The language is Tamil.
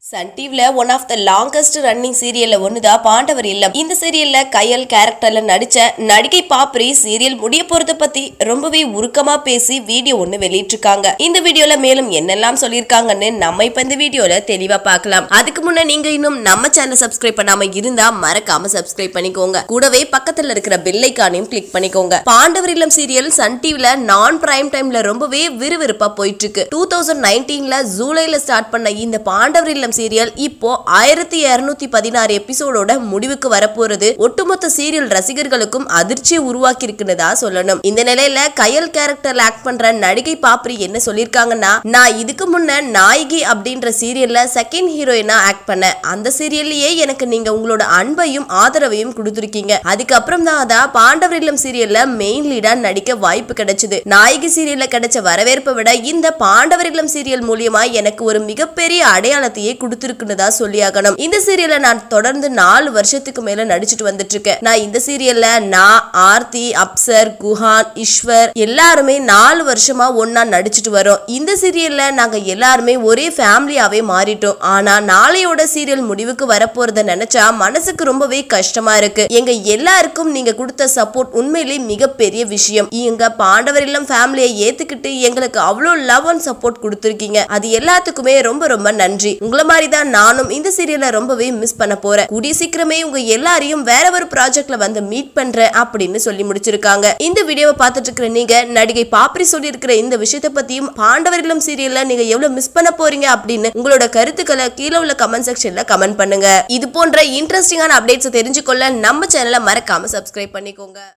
சன் டிவில one of the longest running சீரியல்ல ஒண்ணுதான் பாண்டவர் இல்லம் இந்த சீரியல்ல கயல் கேரக்டர்ல நடிச்ச நடிகை பாப்ரி சீரியல் முடிய போறத பத்தி ரொம்பவே உருக்கமா பேசி வீடியோ ஒண்ணு வெளியிட்டிருக்காங்க இந்த வீடியோல மேலும் என்னெல்லாம் சொல்லியிருக்காங்கன்னு நம்ம இப்ப இந்த வீடியோல தெளிவா பார்க்கலாம் அதுக்கு முன்ன நீங்க இன்னும் நம்ம சேனல் சப்ஸ்கிரைப் பண்ணாம இருந்தா மறக்காம சப்ஸ்கிரைப் பண்ணிக்கோங்க கூடவே பக்கத்துல இருக்கிற பெல் ஐக்கானையும் கிளிக் பண்ணிக்கோங்க பாண்டவர் இல்லம் சீரியல் சன் டிவில நான் பிரைம் டைம்ல ரொம்பவே விறுவிறுப்பா போயிட்டு இருக்கு டூ தௌசண்ட் நைன்டீன்ல ஜூலைல ஸ்டார்ட் பண்ண இந்த பாண்டவர் இல்லம் சீரியல் இப்போ ஆயிரத்தி இருநூத்தி பதினாறு எபிசோடோட முடிவுக்கு வரப்போறது ஒட்டுமொத்த சீரியல் ரசிகர்களுக்கும் அதிர்ச்சியை உருவாக்கி இருக்குன்னு சொல்லணும் இந்த நிலையில கயல் கேரக்டர்ல ஆக்ட் பண்ற நடிகை பாப்ரி என்ன சொல்லிருக்காங்கன்னா நான் இதுக்கு முன்ன நாயகி அப்படின்ற சீரியல்ல செகண்ட் ஹீரோயினா ஆக்ட் பண்ணேன் அந்த சீரியல்லயே எனக்கு நீங்க உங்களோட அன்பையும் ஆதரவையும் கொடுத்துருக்கீங்க அதுக்கப்புறம் தான் அதான் பாண்டவர் இல்லம் சீரியல்ல மெயின் லீடா நடிக்க வாய்ப்பு கிடைச்சது நாயகி சீரியல்ல கிடைச்ச வரவேற்பை விட இந்த பாண்டவர் இல்லம் சீரியல் மூலியமா எனக்கு ஒரு மிகப்பெரிய அடையாளத்தையே கொடுத்துருக்குன்னு தான் சொல்லியாகணும் இந்த சீரியல்ல நான் தொடர்ந்து நாலு வருஷத்துக்கு மேல நடிச்சிட்டு வந்துட்டு இருக்கேன் நான் இந்த சீரியல்ல நான் ஆர்த்தி அப்சர் குஹான் ஈஸ்வர் எல்லாருமே நாலு வருஷமா ஒன்னா நடிச்சிட்டு வரோம் இந்த சீரியல்ல நாங்க எல்லாருமே ஒரே ஃபேமிலியாவே மாறிட்டோம் ஆனா நாளையோட சீரியல் முடிவுக்கு வரப்போறத நினைச்சா மனசுக்கு ரொம்பவே கஷ்டமா இருக்கு எங்க எல்லாருக்கும் நீங்க கொடுத்த சப்போர்ட் உண்மையிலேயே மிகப்பெரிய விஷயம் எங்க பாண்டவர் இல்லம் ஃபேமிலியை ஏத்துக்கிட்டு எங்களுக்கு அவ்வளோ லவ் அண்ட் சப்போர்ட் கொடுத்துருக்கீங்க அது எல்லாத்துக்குமே ரொம்ப ரொம்ப நன்றி உங்களை மாதிரி தான் நானும் இந்த சீரியலை ரொம்பவே மிஸ் பண்ண போறேன் கூடிய சீக்கிரமே உங்க எல்லாரையும் வேற ஒரு ப்ராஜெக்ட்ல வந்து மீட் பண்றேன் அப்படின்னு சொல்லி முடிச்சிருக்காங்க இந்த வீடியோவை பார்த்துட்டு இருக்கிற நீங்க நடிகை பாப்ரி சொல்லி இருக்கிற இந்த விஷயத்தை பத்தியும் பாண்டவர் இல்லம் சீரியல்ல நீங்க எவ்வளவு மிஸ் பண்ண போறீங்க அப்படின்னு உங்களோட கருத்துக்களை கீழே உள்ள கமெண்ட் செக்ஷன்ல கமெண்ட் பண்ணுங்க இது போன்ற இன்ட்ரெஸ்டிங்கான அப்டேட்ஸ் தெரிஞ்சுக்கொள்ள நம்ம சேனலை மறக்காம சப்ஸ்கிரைப் பண்ணிக்கோங்க